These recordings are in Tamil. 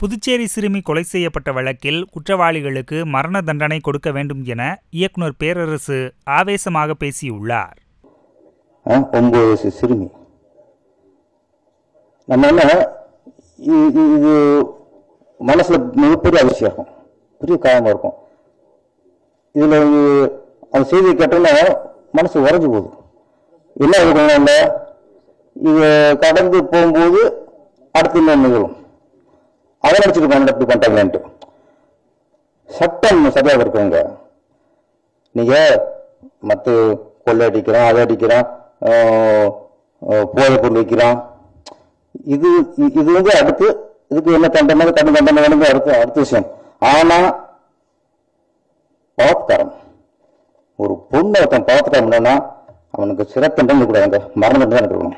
புதுச்சேரி சிறுமி கொலை செய்யப்பட்ட வழக்கில் குற்றவாளிகளுக்கு மரண தண்டனை கொடுக்க வேண்டும் என இயக்குனர் பேரரசு ஆவேசமாக பேசியுள்ளார் ஆ, ஒன்பது வயசு சிறுமி நம்ம என்ன இ- இ- இது மனசுல மிகப்பெரிய அதிர்ச்சியா இருக்கும் பெரிய காயமா இருக்கும் இதுல இது- அந்த செய்தியை கேட்டோன்னா மனசு உறைஞ்சு போகுது என்ன இருக்கணும் இல்ல இது கடந்து போகும்போது அடுத்து இன்னும் நிகழும் அதை நினைச்சிருக்காங்க இப்படி பண்ணிட்டாங்களேன்ட்டு சட்டம் சரியாக இருக்குங்க நீங்க மற்ற கொள்ளை அடிக்கிறான் அதை அடிக்கிறான் போதை பொருள் விற்கிறான் இது இ- இது வந்து அடுத்து இதுக்கு என்ன தண்டனை கடும் தண்டனை வேணுங்க அடுத்த அடுத்த விஷயம் ஆனா பலாத்காரம் ஒரு பொண்ணை ஒருத்தன் பலாத்காரம்னா அவனுக்கு சிறை தண்டனை கூடாதுங்க மரண தண்டனை இருக்கணும்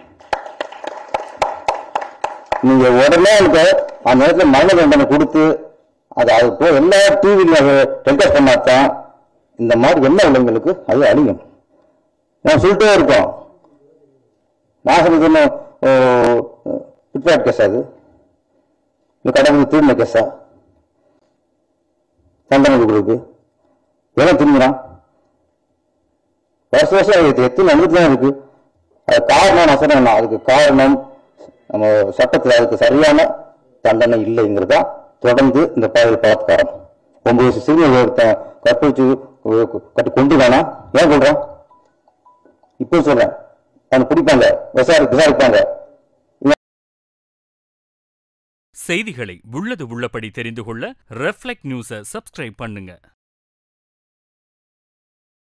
நீங்க உடனே எனக்கு அந்த நேரத்தில் மரண தண்டனை கொடுத்து அது அது போ எல்லா டிவிலையும் டெலிகாஸ்ட் பண்ணாதான் இந்த மாதிரி என்ன உள்ளவங்களுக்கு அது அழியும் நான் சொல்லிட்டே இருக்கோம் நான் சொல்றது என்ன பிட்பாட் கேஸ் அது இந்த கடவுள் திரும்ப கேஸா தண்டனை கொடுக்குறது எவன் திரும்பினான் வருஷ வருஷம் அது எத்தனை அனுமதி தான் இருக்கு அது காரணம் நான் சொன்னேன் அதுக்கு காரணம் நம்ம சட்டத்தில் அதுக்கு சரியான தண்டனை இல்லைங்கிறதா தொடர்ந்து இந்த பாதையில் பலாத்காரம் ஒன்பது வயசு சிறுமி ஒருத்தன் கற்பழிச்சு கட்டி கொண்டு தானா ஏன் சொல்றான் இப்போ சொல்றேன் அவனை பிடிப்பாங்க விசாரி விசாரிப்பாங்க செய்திகளை உள்ளது உள்ளபடி தெரிந்து கொள்ள ரெஃப்ளெக்ட் நியூஸை சப்ஸ்கிரைப் பண்ணுங்க